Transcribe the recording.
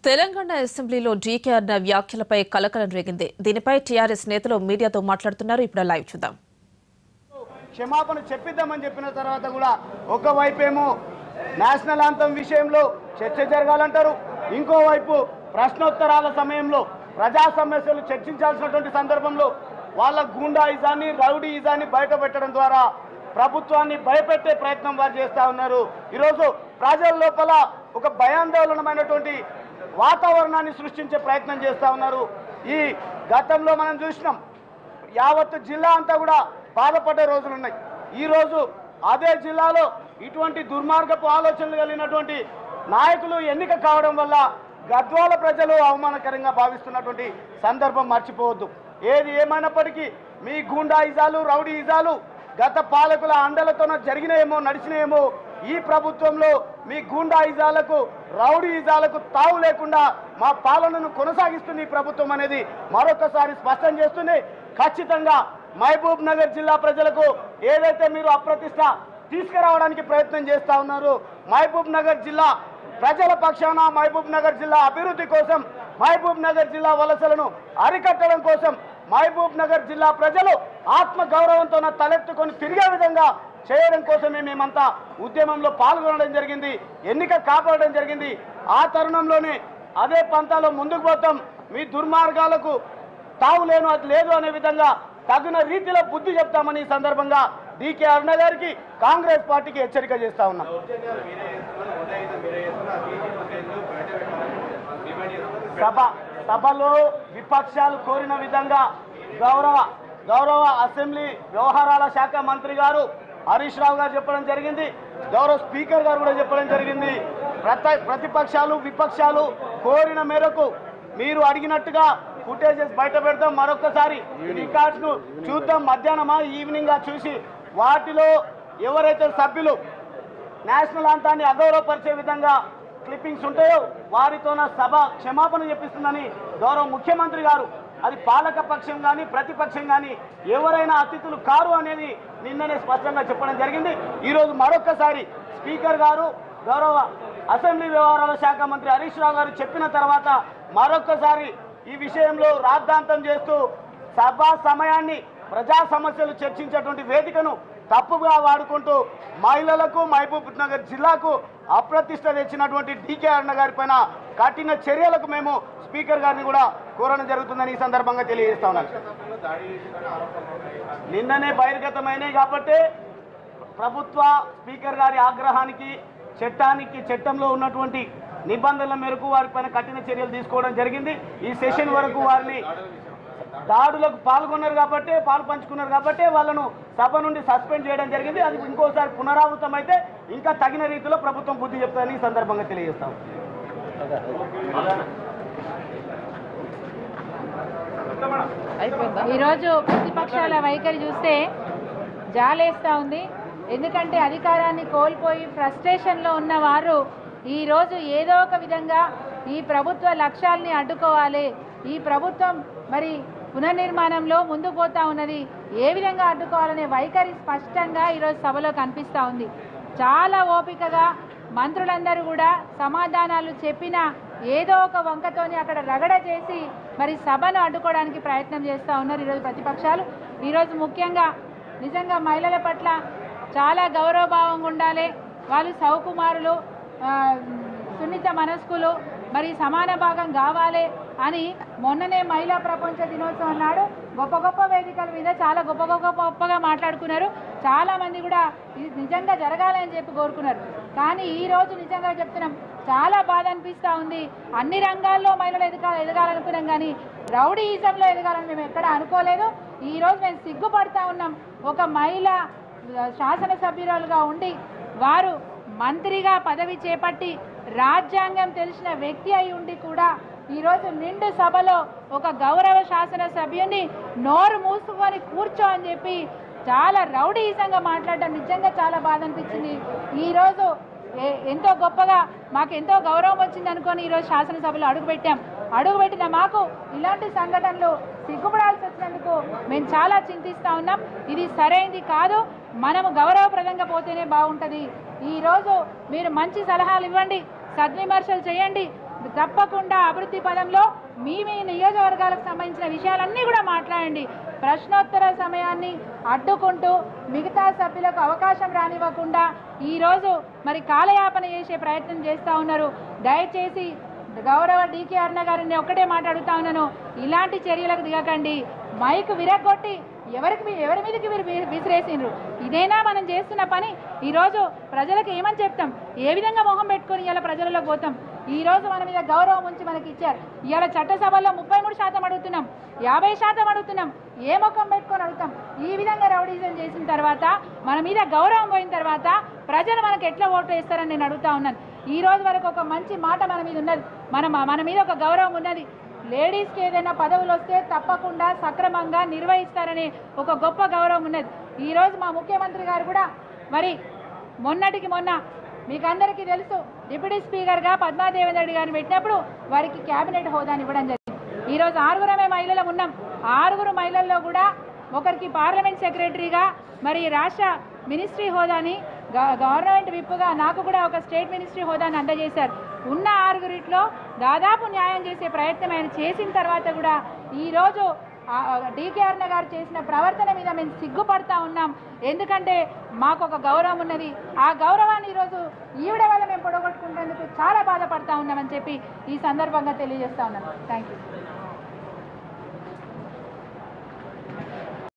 తెలంగాణ అసెంబ్లీలో డీకే అన్న వ్యాఖ్యలపై కలకలం రేగింది దీనిపై టీఆర్ఎస్ నేతలు మీడియాతో మాట్లాడుతున్నారు ఇప్పుడు లైవ్ చూద్దాం క్షమాపణ చెప్పిద్దామని చెప్పిన తర్వాత కూడా ఒకవైపేమో నేషనల్ ఆంతం విషయంలో చర్చ జరగాలంటారు ఇంకోవైపు ప్రశ్నోత్తరాల సమయంలో ప్రజా సమస్యలు చర్చించాల్సినటువంటి సందర్భంలో వాళ్ళ గూండాయిజాన్ని రౌడీయిజాన్ని బయట పెట్టడం ద్వారా ప్రభుత్వాన్ని భయపెట్టే ప్రయత్నం వారు చేస్తూ ఉన్నారు ఈరోజు ప్రజల లోపల ఒక భయాందోళనమైనటువంటి వాతావరణాన్ని సృష్టించే ప్రయత్నం చేస్తూ ఉన్నారు ఈ గతంలో మనం చూసినాం యావత్ జిల్లా అంతా కూడా బాధపడే రోజులు ఉన్నాయి ఈ రోజు అదే జిల్లాలో ఇటువంటి దుర్మార్గపు ఆలోచనలు కలిగినటువంటి నాయకులు ఎన్నిక కావడం వల్ల గద్వాల ప్రజలు అవమానకరంగా భావిస్తున్నటువంటి సందర్భం మర్చిపోవద్దు ఏది ఏమైనప్పటికీ మీ గూండాయిజాలు రౌడీయిజాలు గత పాలకుల అండలతోన జరిగినాయేమో నడిచినాయేమో ఈ ప్రభుత్వంలో మీ గూండాయిజాలకు రౌడీయిజాలకు తావు లేకుండా మా పాలనను కొనసాగిస్తుంది ఈ ప్రభుత్వం అనేది మరొకసారి స్పష్టం చేస్తుంది ఖచ్చితంగా మహబూబ్ నగర్ జిల్లా ప్రజలకు ఏదైతే మీరు అప్రతిష్ట తీసుకురావడానికి ప్రయత్నం చేస్తా ఉన్నారు మహబూబ్ నగర్ జిల్లా ప్రజల పక్షాన మహబూబ్ నగర్ జిల్లా అభివృద్ధి కోసం మహబూబ్ నగర్ జిల్లా వలసలను అరికట్టడం కోసం మహబూబ్ నగర్ జిల్లా ప్రజలు ఆత్మ గౌరవంతో తలెత్తుకొని తిరిగే విధంగా చేయడం కోసమే మేమంతా ఉద్యమంలో పాల్గొనడం జరిగింది ఎన్నిక కాపాడడం జరిగింది ఆ తరుణంలోనే అదే పంతాలో ముందుకు పోతాం మీ దుర్మార్గాలకు తావు లేను అది లేదు అనే విధంగా తగిన రీతిలో బుద్ధి చెప్తామని ఈ సందర్భంగా డికే అరుణ గారికి కాంగ్రెస్ పార్టీకి హెచ్చరిక చేస్తా ఉన్నాం సభ సభలో విపక్షాలు కోరిన విధంగా గౌరవ గౌరవ అసెంబ్లీ వ్యవహారాల శాఖ మంత్రి గారు హరీష్ రావు గారు చెప్పడం జరిగింది గౌరవ స్పీకర్ గారు కూడా చెప్పడం జరిగింది ప్రతి ప్రతిపక్షాలు విపక్షాలు కోరిన మేరకు మీరు అడిగినట్టుగా ఫుటేజెస్ బయట పెడతాం మరొకసారి రికార్డ్స్ ను చూద్దాం మధ్యాహ్నమా ఈవినింగ్ గా చూసి వాటిలో ఎవరైతే సభ్యులు నేషనల్ అంతాన్ని అగౌరవపరిచే విధంగా క్లిప్పింగ్స్ ఉంటాయో వారితోన సభ క్షమాపణ చెప్పిస్తుందని గౌరవ ముఖ్యమంత్రి గారు అది పాలక పక్షం కానీ ప్రతిపక్షం కానీ ఎవరైనా అతిథులు కారు అనేది నిన్ననే స్పష్టంగా చెప్పడం జరిగింది ఈరోజు మరొక్కసారి స్పీకర్ గారు గౌరవ అసెంబ్లీ వ్యవహారాల శాఖ మంత్రి హరీష్ రావు గారు చెప్పిన తర్వాత మరొక్కసారి ఈ విషయంలో రాద్ధాంతం చేస్తూ సభా సమయాన్ని ప్రజా సమస్యలు చర్చించేటువంటి వేదికను తప్పుగా వాడుకుంటూ మహిళలకు మహబూబ్ నగర్ జిల్లాకు అప్రతిష్ట తెచ్చినటువంటి డీకే అన్న గారి పైన కఠిన చర్యలకు మేము స్పీకర్ గారిని కూడా కోరడం జరుగుతుందని ఈ సందర్భంగా తెలియజేస్తా ఉన్నాను నిన్ననే బహిర్గతమైనవి కాబట్టి ప్రభుత్వ స్పీకర్ గారి ఆగ్రహానికి చట్టానికి చట్టంలో ఉన్నటువంటి నిబంధనల మేరకు వారిపైన కఠిన చర్యలు తీసుకోవడం జరిగింది ఈ సెషన్ వరకు వారిని దాడులకు పాల్గొన్నారు కాబట్టి పాలు పంచుకున్నారు కాబట్టి వాళ్ళను సభ నుండి సస్పెండ్ చేయడం జరిగింది అది ఇంకోసారి పునరావృతం అయితే ఇంకా తగిన రీతిలో ప్రభుత్వం బుద్ధి చెప్తారని ఈ సందర్భంగా తెలియజేస్తాం ఈరోజు ప్రతిపక్షాల వైఖరి చూస్తే జాలేస్తూ ఉంది ఎందుకంటే అధికారాన్ని కోల్పోయి ఫ్రస్ట్రేషన్లో ఉన్న వారు ఈరోజు ఏదో ఒక విధంగా ఈ ప్రభుత్వ లక్ష్యాల్ని అడ్డుకోవాలి ఈ ప్రభుత్వం మరి పునర్నిర్మాణంలో ముందుకు పోతా ఉన్నది ఏ విధంగా అడ్డుకోవాలనే వైఖరి స్పష్టంగా ఈరోజు సభలో కనిపిస్తూ ఉంది చాలా ఓపికగా మంత్రులందరూ కూడా సమాధానాలు చెప్పిన ఏదో ఒక వంకతోని అక్కడ రగడ చేసి మరి సభను అడ్డుకోవడానికి ప్రయత్నం చేస్తూ ఉన్నారు ఈరోజు ప్రతిపక్షాలు ఈరోజు ముఖ్యంగా నిజంగా మహిళల పట్ల చాలా గౌరవభావంగా ఉండాలి వాళ్ళు సౌకుమారులు ఆ, సున్నిత మనస్కులు మరి సమాన భాగం కావాలి అని మొన్ననే మహిళా ప్రపంచ దినోత్సవం నాడు గొప్ప గొప్ప వేదికల మీద చాలా గొప్ప గొప్ప గొప్పగా మాట్లాడుకున్నారు చాలా మంది కూడా ఇది నిజంగా జరగాలని చెప్పి కోరుకున్నారు కానీ ఈ రోజు నిజంగా చెప్తున్నాం చాలా బాధ అనిపిస్తూ ఉంది అన్ని రంగాల్లో మహిళలు ఎదగా ఎదగాలనుకున్నాం కానీ రౌడీయిజంలో ఎదగాలని మేము ఎక్కడ అనుకోలేదు ఈ రోజు మేము సిగ్గుపడతా ఉన్నాం ఒక మహిళ ఆ, శాసనసభ్యురాలుగా ఉండి వారు మంత్రిగా పదవి చేపట్టి రాజ్యాంగం తెలిసిన వ్యక్తి అయి ఉండి కూడా ఈరోజు నిండు సభలో ఒక గౌరవ శాసన సభ్యుని నోరు మూసుకొని కూర్చో అని చెప్పి చాలా రౌడీయిజంగా మాట్లాడడం నిజంగా చాలా బాధ అనిపించింది ఈరోజు ఏ- ఎంతో గొప్పగా మాకు ఎంతో గౌరవం వచ్చింది అనుకొని ఈరోజు శాసనసభలో అడుగుపెట్టాం అడుగుపెట్టిన మాకు ఇలాంటి సంఘటనలు సిగ్గుపడాల్సి వచ్చినందుకు మేము చాలా చింతిస్తూ ఉన్నాం ఇది సరైనది కాదు మనము గౌరవప్రదంగా పోతేనే బాగుంటుంది ఈరోజు మీరు మంచి సలహాలు ఇవ్వండి సద్విమర్శలు చేయండి తప్పకుండా అభివృద్ధి పదంలో మీ మీ నియోజకవర్గాలకు సంబంధించిన విషయాలన్నీ కూడా మాట్లాడండి ప్రశ్నోత్తర సమయాన్ని అడ్డుకుంటూ మిగతా సభ్యులకు అవకాశం రానివ్వకుండా ఈరోజు మరి కాలయాపన చేసే ప్రయత్నం చేస్తూ ఉన్నారు దయచేసి గౌరవ డీకే అరుణ గారిని ఒక్కటే మాట్లాడుతా ఉన్నాను ఇలాంటి చర్యలకు దిగకండి మైక్ విరగొట్టి ఎవరికి మీ- ఎవరి మీదకి మీరు వి- విసిరేసిండ్రు ఇదేనా మనం చేస్తున్న పని ఈరోజు ప్రజలకు ఏమని చెప్తాం ఏ విధంగా మొహం పెట్టుకొని ఇలా ప్రజలలో పోతాం ఈ రోజు మన మీద గౌరవం ఉంచి మనకి ఇచ్చారు ఇవాళ చట్టసభల్లో ముప్పై మూడు శాతం అడుగుతున్నాం యాభై శాతం అడుగుతున్నాం ఏ ముఖం పెట్టుకొని అడుగుతాం ఈ విధంగా రౌడీజం చేసిన తర్వాత మన మీద గౌరవం పోయిన తర్వాత ప్రజలు మనకు ఎట్లా ఓటు వేస్తారని నేను అడుగుతా ఉన్నాను ఈ రోజు వరకు ఒక మంచి మాట మన మీద ఉన్నది మన మన మీద ఒక గౌరవం ఉన్నది లేడీస్కి ఏదైనా పదవులు వస్తే తప్పకుండా సక్రమంగా నిర్వహిస్తారనే ఒక గొప్ప గౌరవం ఉన్నది ఈరోజు మా ముఖ్యమంత్రి గారు కూడా మరి మొన్నటికి మొన్న మీకు అందరికీ తెలుసు డిప్యూటీ స్పీకర్గా పద్మాదేవేంద్ర రెడ్డి గారిని పెట్టినప్పుడు వారికి క్యాబినెట్ హోదాని ఇవ్వడం జరిగింది ఈరోజు ఆరుగురమే మహిళలు ఉన్నాం ఆరుగురు మహిళల్లో కూడా ఒకరికి పార్లమెంట్ సెక్రటరీగా మరి రాష్ట్ర మినిస్ట్రీ హోదాని గ- గవర్నమెంట్ విప్పుగా నాకు కూడా ఒక స్టేట్ మినిస్ట్రీ హోదాని అందజేశారు ఉన్న ఆరుగురిట్లో దాదాపు న్యాయం చేసే ప్రయత్నం ఆయన చేసిన తర్వాత కూడా ఈరోజు డీకే అరుణ గారు చేసిన ప్రవర్తన మీద మేము సిగ్గుపడతా ఉన్నాం ఎందుకంటే మాకు ఒక గౌరవం ఉన్నది ఆ గౌరవాన్ని ఈరోజు ఈవిడ వల్ల మేము పొడగొట్టుకునేందుకు చాలా బాధపడతా ఉన్నామని చెప్పి ఈ సందర్భంగా తెలియజేస్తా ఉన్నాను థ్యాంక్ యూ